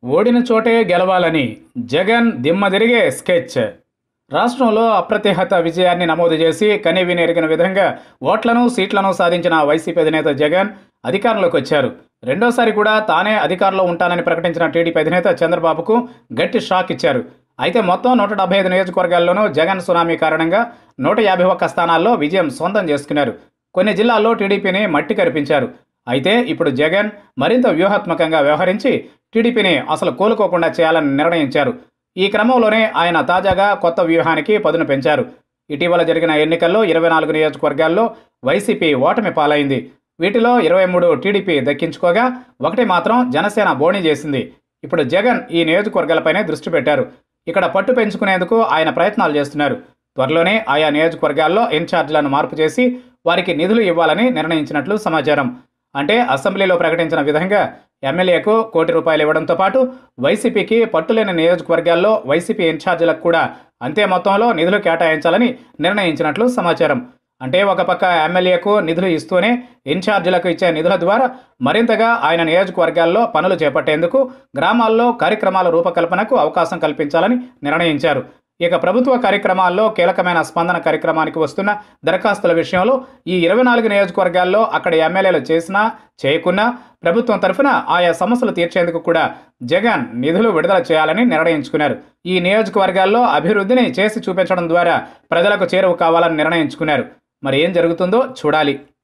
ఓడిన చోటే గెలవాలని జగన్ దిమ్మదిరిగే స్కెచ్ రాష్ట్రంలో అప్రతిహత విజయాన్ని నమోదు చేసి కనీవిని ఎరిగిన విధంగా ఓట్లను సీట్లను సాధించిన వైసీపీ అధినేత జగన్ అధికారంలోకి వచ్చారు రెండోసారి కూడా తానే అధికారంలో ఉంటానని ప్రకటించిన టీడీపీ అధినేత చంద్రబాబుకు గట్టి షాక్ ఇచ్చారు అయితే మొత్తం నూట డెబ్బై ఐదు నియోజకవర్గాల్లోనూ జగన్ సునామీ కారణంగా నూట యాభై ఒక్క స్థానాల్లో విజయం సొంతం చేసుకున్నారు కొన్ని జిల్లాల్లో టీడీపీని మట్టి కరిపించారు అయితే ఇప్పుడు జగన్ మరింత వ్యూహాత్మకంగా వ్యవహరించి టీడీపీని అసలు కోలుకోకుండా చేయాలని నిర్ణయించారు ఈ క్రమంలోనే ఆయన తాజాగా కొత్త వ్యూహానికి పదును పెంచారు ఇటీవల జరిగిన ఎన్నికల్లో ఇరవై నాలుగు నియోజకవర్గాల్లో వైసీపీ ఓటమి పాలైంది వీటిలో ఇరవై మూడు టీడీపీ దక్కించుకోగా ఒకటి మాత్రం జనసేన బోణి చేసింది ఇప్పుడు జగన్ ఈ నియోజకవర్గాలపైనే దృష్టి పెట్టారు ఇక్కడ పట్టు పెంచుకునేందుకు ఆయన ప్రయత్నాలు చేస్తున్నారు త్వరలోనే ఆయా నియోజకవర్గాల్లో ఇన్ఛార్జీలను మార్పు చేసి వారికి నిధులు ఇవ్వాలని నిర్ణయించినట్లు సమాచారం అంటే అసెంబ్లీలో ప్రకటించిన విధంగా ఎమ్మెల్యేకు కోటి రూపాయలు ఇవ్వడంతో పాటు వైసీపీకి పట్టులేని నియోజకవర్గాల్లో వైసీపీ ఇన్ఛార్జీలకు కూడా అంతే మొత్తంలో నిధులు కేటాయించాలని నిర్ణయించినట్లు సమాచారం అంటే ఒక పక్క ఎమ్మెల్యేకు నిధులు ఇస్తూనే ఇన్ఛార్జీలకు ఇచ్చే నిధుల ద్వారా మరింతగా ఆయన నియోజకవర్గాల్లో పనులు చేపట్టేందుకు గ్రామాల్లో కార్యక్రమాల రూపకల్పనకు అవకాశం కల్పించాలని నిర్ణయించారు ఇక ప్రభుత్వ కార్యక్రమాల్లో కీలకమైన స్పందన కార్యక్రమానికి వస్తున్న దరఖాస్తుల విషయంలో ఈ ఇరవై నాలుగు నియోజకవర్గాల్లో అక్కడ ఎమ్మెల్యేలు చేసినా చేయకున్నా ప్రభుత్వం తరఫున ఆయా సమస్యలు తీర్చేందుకు కూడా జగన్ నిధులు విడుదల చేయాలని నిర్ణయించుకున్నారు ఈ నియోజకవర్గాల్లో అభివృద్ధిని చేసి చూపించడం ద్వారా ప్రజలకు చేరువ కావాలని నిర్ణయించుకున్నారు మరి ఏం జరుగుతుందో చూడాలి